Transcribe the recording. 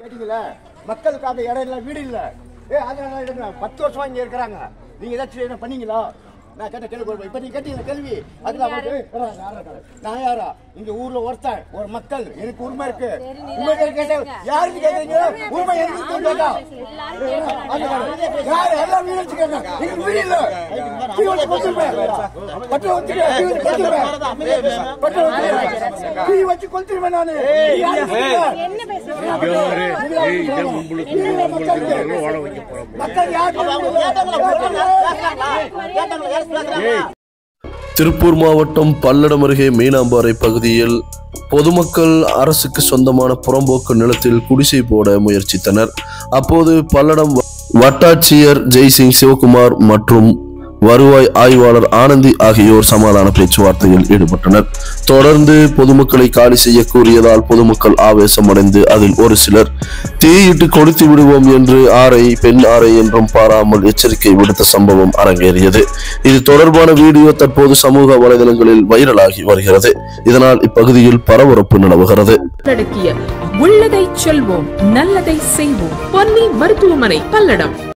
கேட்டீங்களா மக்களுக்காக இடம் இல்ல வீடு இல்ல ஏ அதனால எடுங்க பத்து வருஷமா இங்க இருக்கிறாங்க நீங்க ஏதாச்சும் என்ன பண்ணீங்களா நான் கேட்ட கேள்வி இப்ப நீங்க கேட்டீங்க கேள்வி அதுல வந்து ஏடா, யாரா இருக்காரு? நான் யாரா இங்க ஊர்ல ஒருத்தன் ஒரு மக்கள் எனக்கு உரிமை இருக்கு உண்மை கேட்ட யாருக்கு கேக்குறீங்க உரிமை எனக்கு கேட்டா யாரு எல்லாம் வீடு வச்சுக்கோங்க எங்க வீடு இல்ல கீழ வச்சு கொளுத்திருப்பேன். பட்டு வச்சுட்டு கீழ வச்சு கொளுத்திருப்பேன். பட்டு வச்சுட்டு கீழ வச்சு கொளுத்திருவேன் நானு யாருக்கு மக்கள் யாருக்கு திருப்பூர் மாவட்டம் பல்லடம் அருகே மீனாம்பாறை பகுதியில் பொதுமக்கள் அரசுக்கு சொந்தமான புறம்போக்கு நிலத்தில் குடிசை போட முயற்சித்தனர் அப்போது பல்லடம் வ- வட்டாட்சியர் ஜெய்சிங் சிவகுமார் மற்றும் வருவாய் ஆய்வாளர் ஆனந்தி ஆகியோர் சமாதான பேச்சுவார்த்தையில் ஈடுபட்டனர் தொடர்ந்து பொதுமக்களை காலி செய்ய கூறியதால் பொதுமக்கள் ஆவேசமடைந்து அதில் ஒரு சிலர் தீயிட்டு கொளுத்தி விடுவோம் என்று ஆரை பெண் ஆரை என்றும் பாராமல் எச்சரிக்கை விடுத்த சம்பவம் அரங்கேறியது இது தொடர்பான வீடியோ தற்போது சமூக வலைதளங்களில் வைரலாகி வருகிறது இதனால் இப்பகுதியில் பரபரப்பு நிலவுகிறது உள்ளடக்கிய உள்ளதை செல்வோம் நல்லதை செய்வோம் பொன்னி மருத்துவமனை பல்லடம்